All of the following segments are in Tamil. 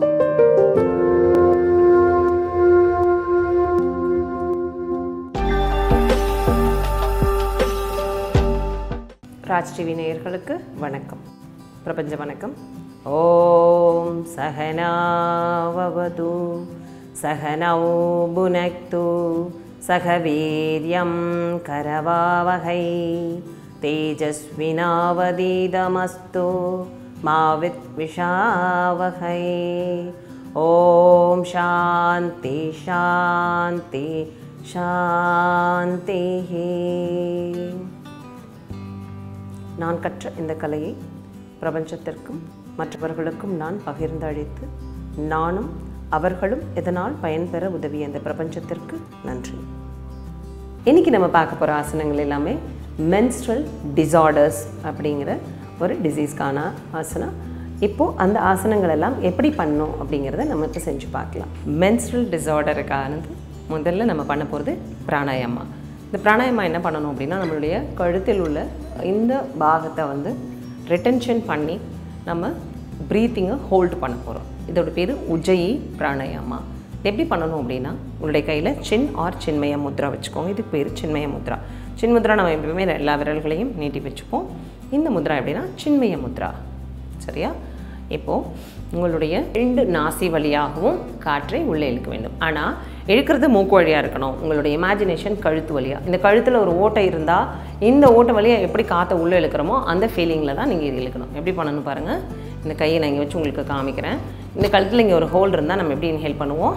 ராஜ் டிவி நேயர்களுக்கு வணக்கம் பிரபஞ்ச வணக்கம் ஓம் சகனாவது சகனௌ புனக்து சக வீரியம் கரவாவகை தேஜஸ்வினாவதீதமஸ்து மாவித் விஷாவகை ஓம் சாந்தி சாந்தி சாந்திஹி நான் கற்ற இந்த கலையை பிரபஞ்சத்திற்கும் மற்றவர்களுக்கும் நான் பகிர்ந்து அளித்து நானும் அவர்களும் இதனால் பயன்பெற உதவிய இந்த பிரபஞ்சத்திற்கு நன்றி இன்னைக்கு நம்ம பார்க்க போகிற ஆசனங்கள் எல்லாமே மென்ஸ்ட்ரல் டிசார்டர்ஸ் அப்படிங்கிற ஒரு டிசீஸ்க்கான ஆசனம் இப்போது அந்த ஆசனங்கள் எல்லாம் எப்படி பண்ணணும் அப்படிங்கிறத நம்ம இப்போ செஞ்சு பார்க்கலாம் மென்ஸ்ட்ரல் டிசார்டருக்கானது முதல்ல நம்ம பண்ண போகிறது பிராணாயாமா இந்த பிராணாயாமா என்ன பண்ணணும் அப்படின்னா நம்மளுடைய கழுத்தில் உள்ள இந்த பாகத்தை வந்து ரிட்டென்ஷன் பண்ணி நம்ம ப்ரீத்திங்கை ஹோல்டு பண்ண போகிறோம் இதோட பேர் உஜ்ஜயி பிராணாயாமா இது எப்படி பண்ணணும் அப்படின்னா உங்களுடைய கையில் சின் ஆர் சின்மய முத்ரா வச்சுக்கோங்க இதுக்கு பேர் சின்மய முத்ரா சின் முத்ரா நம்ம எப்பவுமே எல்லா விரல்களையும் நீட்டி வச்சுப்போம் இந்த முத்ரா எப்படின்னா சின்மய முத்ரா சரியா இப்போது உங்களுடைய ரெண்டு நாசி வழியாகவும் காற்றை உள்ளே இழுக்க வேண்டும் ஆனால் இழுக்கிறது மூக்கு வழியாக இருக்கணும் உங்களுடைய இமேஜினேஷன் கழுத்து வழியாக இந்த கழுத்தில் ஒரு ஓட்டை இருந்தால் இந்த ஓட்டை வழியாக எப்படி காற்றை உள்ளே இழுக்கிறோமோ அந்த ஃபீலிங்கில் தான் நீங்கள் இது இழுக்கணும் எப்படி பண்ணணும் பாருங்கள் இந்த கையை நான் இங்கே வச்சு உங்களுக்கு காமிக்கிறேன் இந்த கழுத்தில் இங்கே ஒரு ஹோல் இருந்தால் நம்ம எப்படி இன்ஹேல் பண்ணுவோம்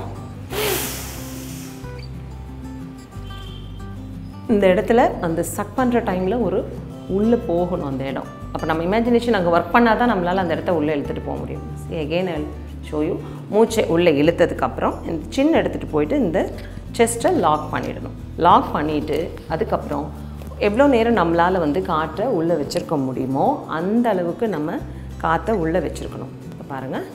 இந்த இடத்துல அந்த சக் பண்ணுற டைமில் ஒரு உள்ளே போகணும் அந்த இடம் அப்போ நம்ம இமேஜினேஷன் அங்கே ஒர்க் பண்ணால் தான் நம்மளால் அந்த இடத்த உள்ளே இழுத்துட்டு போக முடியும் எகெயின் ஐ ஷோ யூ மூச்சை உள்ளே இழுத்ததுக்கப்புறம் இந்த சின்ன எடுத்துகிட்டு போயிட்டு இந்த செஸ்ட்டை லாக் பண்ணிடணும் லாக் பண்ணிவிட்டு அதுக்கப்புறம் எவ்வளோ நேரம் நம்மளால் வந்து காற்றை உள்ளே வச்சுருக்க முடியுமோ அந்த அளவுக்கு நம்ம காற்றை உள்ளே வச்சுருக்கணும் இப்போ பாருங்கள்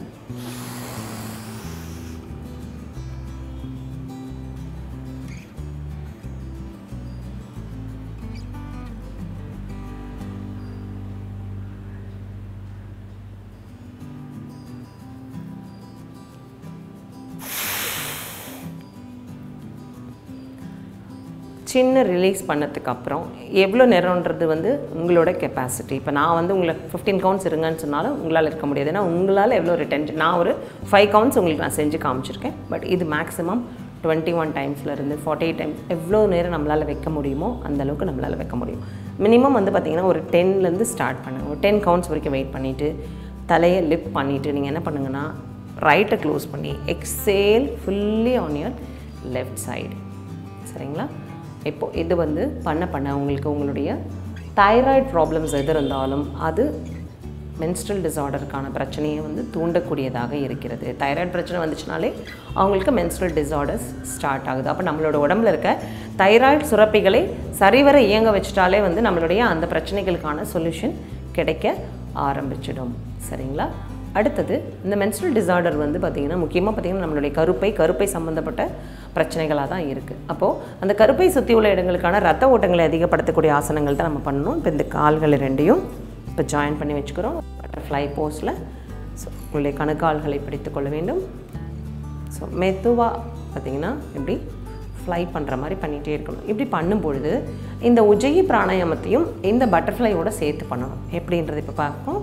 சின்ன ரிலீஸ் பண்ணதுக்கு அப்புறம் எவ்வளோ நேரம்ன்றது வந்து உங்களோட கெப்பாசிட்டி இப்போ நான் வந்து உங்களை ஃபிஃப்டீன் கவுண்ட்ஸ் இருங்கன்னு சொன்னாலும் உங்களால் இருக்க முடியாது ஏன்னா உங்களால் எவ்வளோ ரிட்டென்ஷன் நான் ஒரு ஃபைவ் கவுண்ட்ஸ் உங்களுக்கு நான் செஞ்சு காமிச்சிருக்கேன் பட் இது மேக்ஸிமம் டுவெண்ட்டி ஒன் டைம்ஸ்லேருந்து ஃபார்ட்டி எயிட் டைம்ஸ் எவ்வளோ நேரம் நம்மளால் வைக்க முடியுமோ அந்த அளவுக்கு நம்மளால் வைக்க முடியும் மினிமம் வந்து பார்த்திங்கன்னா ஒரு டென்லேருந்து ஸ்டார்ட் பண்ணுங்கள் ஒரு டென் கவுண்ட்ஸ் வரைக்கும் வெயிட் பண்ணிவிட்டு தலையை லிப் பண்ணிவிட்டு நீங்கள் என்ன பண்ணுங்கன்னா ரைட்டை க்ளோஸ் பண்ணி exhale fully on your left side சரிங்களா இப்போது இது வந்து பண்ண பண்ண உங்களுக்கு உங்களுடைய தைராய்டு ப்ராப்ளம்ஸ் எது இருந்தாலும் அது மென்ஸ்ட்ரல் டிசார்டருக்கான பிரச்சனையை வந்து தூண்டக்கூடியதாக இருக்கிறது தைராய்டு பிரச்சனை வந்துச்சுனாலே அவங்களுக்கு மென்ஸ்ட்ரல் டிசார்டர்ஸ் ஸ்டார்ட் ஆகுது அப்போ நம்மளோட உடம்புல இருக்க தைராய்டு சுரப்பிகளை சரிவர இயங்க வச்சுட்டாலே வந்து நம்மளுடைய அந்த பிரச்சனைகளுக்கான சொல்யூஷன் கிடைக்க ஆரம்பிச்சிடும் சரிங்களா அடுத்தது இந்த மென்ஸ்ட்ரல் டிசார்டர் வந்து பார்த்திங்கன்னா முக்கியமாக பார்த்திங்கன்னா நம்மளுடைய கருப்பை கருப்பை சம்மந்தப்பட்ட பிரச்சனைகளாக தான் இருக்குது அப்போது அந்த கருப்பை சுற்றி உள்ள இடங்களுக்கான ரத்த ஓட்டங்களை அதிகப்படுத்தக்கூடிய ஆசனங்கள் தான் நம்ம பண்ணணும் இப்போ இந்த கால்கள் ரெண்டையும் இப்போ ஜாயின் பண்ணி வச்சுக்கிறோம் பட்டர்ஃப்ளை போஸில் ஸோ உங்களுடைய கணுக்கால்களை பிடித்து கொள்ள வேண்டும் ஸோ மெதுவாக பார்த்திங்கன்னா இப்படி ஃப்ளை பண்ணுற மாதிரி பண்ணிகிட்டே இருக்கணும் இப்படி பண்ணும்பொழுது இந்த உஜயி பிராணாயாமத்தையும் இந்த பட்டர்ஃப்ளையோட சேர்த்து பண்ணணும் எப்படின்றது இப்போ பார்ப்போம்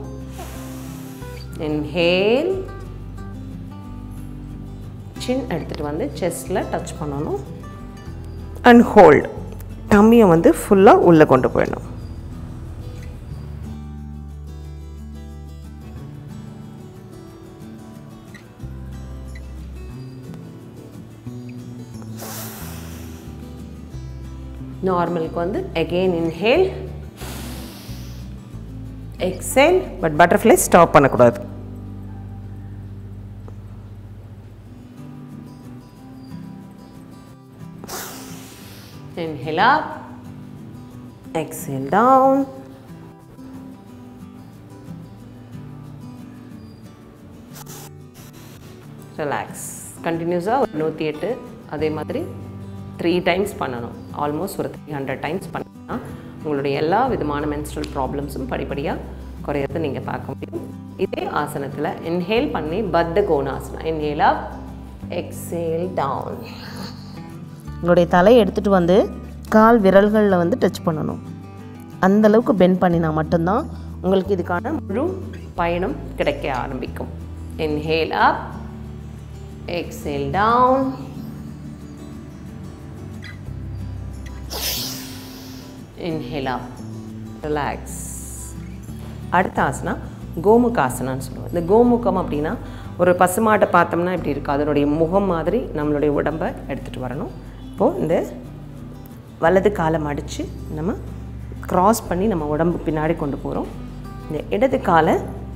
இன்ஹேல் சின் எடுத்துகிட்டு வந்து செஸ்டில் டச் பண்ணணும் அண்ட் ஹோல்ட் டம்மியை வந்து ஃபுல்லாக உள்ளே கொண்டு போயிடணும் நார்மலுக்கு வந்து again inhale exhale but butterfly stop பண்ணக்கூடாது Inhale up, exhale down. Relax கண்டினியூஸாக ஒரு நூற்றி எட்டு அதே மாதிரி த்ரீ டைம்ஸ் பண்ணணும் ஆல்மோஸ்ட் ஒரு த்ரீ ஹண்ட்ரட் டைம்ஸ் பண்ணால் உங்களுடைய எல்லா விதமான மென்ஸ்ட்ரல் ப்ராப்ளம்ஸும் படிப்படியாக குறையிறதை நீங்கள் பார்க்க முடியும் இதே ஆசனத்தில் இன்ஹேல் பண்ணி Baddha Konasana inhale up exhale down உங்களுடைய தலையை எடுத்துகிட்டு வந்து கால் விரல்களில் வந்து டச் பண்ணணும் அந்த அளவுக்கு பெண்ட் பண்ணினா மட்டும்தான் உங்களுக்கு இதுக்கான முழு பயணம் கிடைக்க ஆரம்பிக்கும் inhale up exhale down inhale up relax அடுத்த ஆசனா கோமுகாசனான்னு சொல்லுவோம் இந்த கோமுகம் அப்படின்னா ஒரு பசுமாட்டை பார்த்தோம்னா இப்படி இருக்கும் அதனுடைய முகம் மாதிரி நம்மளுடைய உடம்பை எடுத்துகிட்டு வரணும் இப்போது இந்த வலது காலை மடித்து நம்ம க்ராஸ் பண்ணி நம்ம உடம்பு பின்னாடி கொண்டு போகிறோம் இந்த இடது காலை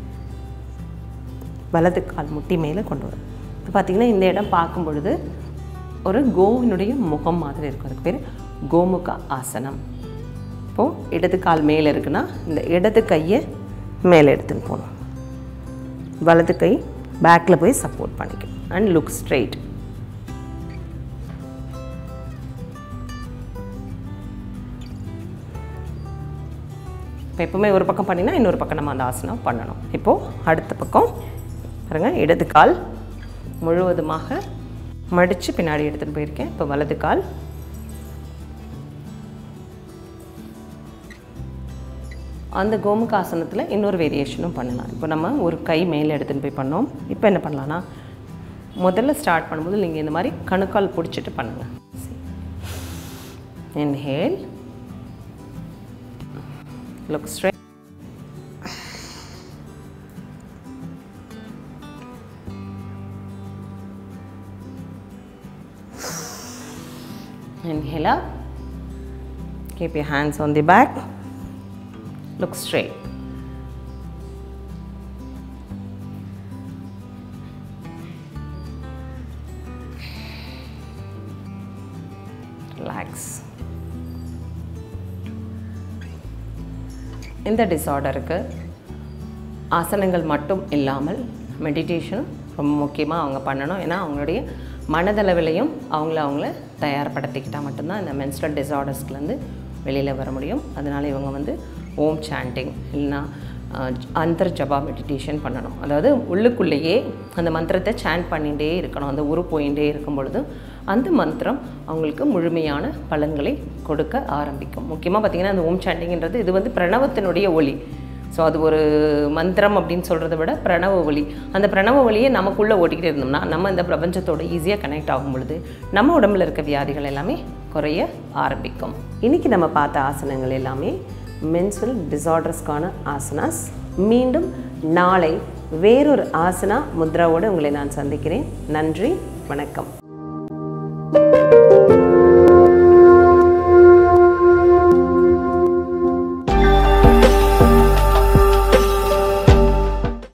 வலது கால் முட்டி மேலே கொண்டு வரும் இப்போ பார்த்திங்கன்னா இந்த இடம் பார்க்கும் பொழுது ஒரு கோவினுடைய முகம் மாதிரி இருக்கும் அதுக்கு பேர் கோமுக ஆசனம் இப்போது இடது கால் மேலே இருக்குன்னா இந்த இடது கையை மேலே எடுத்துன்னு போகணும் வலது கை பேக்கில் போய் சப்போர்ட் பண்ணிக்கும் அண்ட் லுக் ஸ்ட்ரெயிட் இப்போ எப்பவுமே ஒரு பக்கம் பண்ணினா இன்னொரு பக்கம் நம்ம அந்த ஆசனம் பண்ணணும் இப்போது அடுத்த பக்கம் பாருங்கள் இடது கால் முழுவதுமாக மடித்து பின்னாடி எடுத்துகிட்டு போயிருக்கேன் இப்போ வலது கால் அந்த கோமுகாசனத்தில் இன்னொரு வேரியேஷனும் பண்ணலாம் இப்போ நம்ம ஒரு கை மேலே எடுத்துகிட்டு போய் பண்ணோம் இப்போ என்ன பண்ணலான்னா முதல்ல ஸ்டார்ட் பண்ணும்போது நீங்கள் இந்த மாதிரி கணுக்கால் பிடிச்சிட்டு பண்ணுங்கள் inhale look straight Inhale up. Keep your hands on the back. Look straight. Relax. இந்த டிஸார்டருக்கு ஆசனங்கள் மட்டும் இல்லாமல் மெடிடேஷன் ரொம்ப முக்கியமாக அவங்க பண்ணணும் ஏன்னா அவங்களுடைய மனதளவிலையும் அவங்கள அவங்கள தயார்படுத்திக்கிட்டால் மட்டும்தான் இந்த மென்ஸ்ட்ரல் டிஸார்டர்ஸ்லேருந்து வெளியில் வர முடியும் அதனால் இவங்க வந்து ஓம் சாண்டிங் இல்லைன்னா அஹ், அந்தர் ஜபா மெடிடேஷன் பண்ணணும் அதாவது உள்ளுக்குள்ளேயே அந்த மந்திரத்தை சாண்ட் பண்ணிகிட்டே இருக்கணும் அந்த உரு போயிட்டே இருக்கும் பொழுது அந்த மந்திரம் அவங்களுக்கு முழுமையான பலன்களை கொடுக்க ஆரம்பிக்கும் முக்கியமாக பார்த்திங்கன்னா அந்த ஓம் சாண்டிங்ன்றது இது வந்து பிரணவத்தினுடைய ஒளி ஸோ அது ஒரு மந்திரம் அப்படின்னு சொல்கிறத விட பிரணவ ஒளி அந்த பிரணவ ஒளியை நமக்குள்ளே ஓட்டிக்கிட்டே இருந்தோம்னா நம்ம இந்த பிரபஞ்சத்தோட ஈஸியாக கனெக்ட் ஆகும் பொழுது நம்ம உடம்புல இருக்க வியாதிகள் எல்லாமே குறைய ஆரம்பிக்கும் இன்றைக்கி நம்ம பார்த்த ஆசனங்கள் எல்லாமே மென்சுரல் டிசார்டர்ஸ்க்கான ஆசனாஸ் மீண்டும் நாளை வேறொரு ஆசனா முத்ராவோடு உங்களை நான் சந்திக்கிறேன் நன்றி வணக்கம்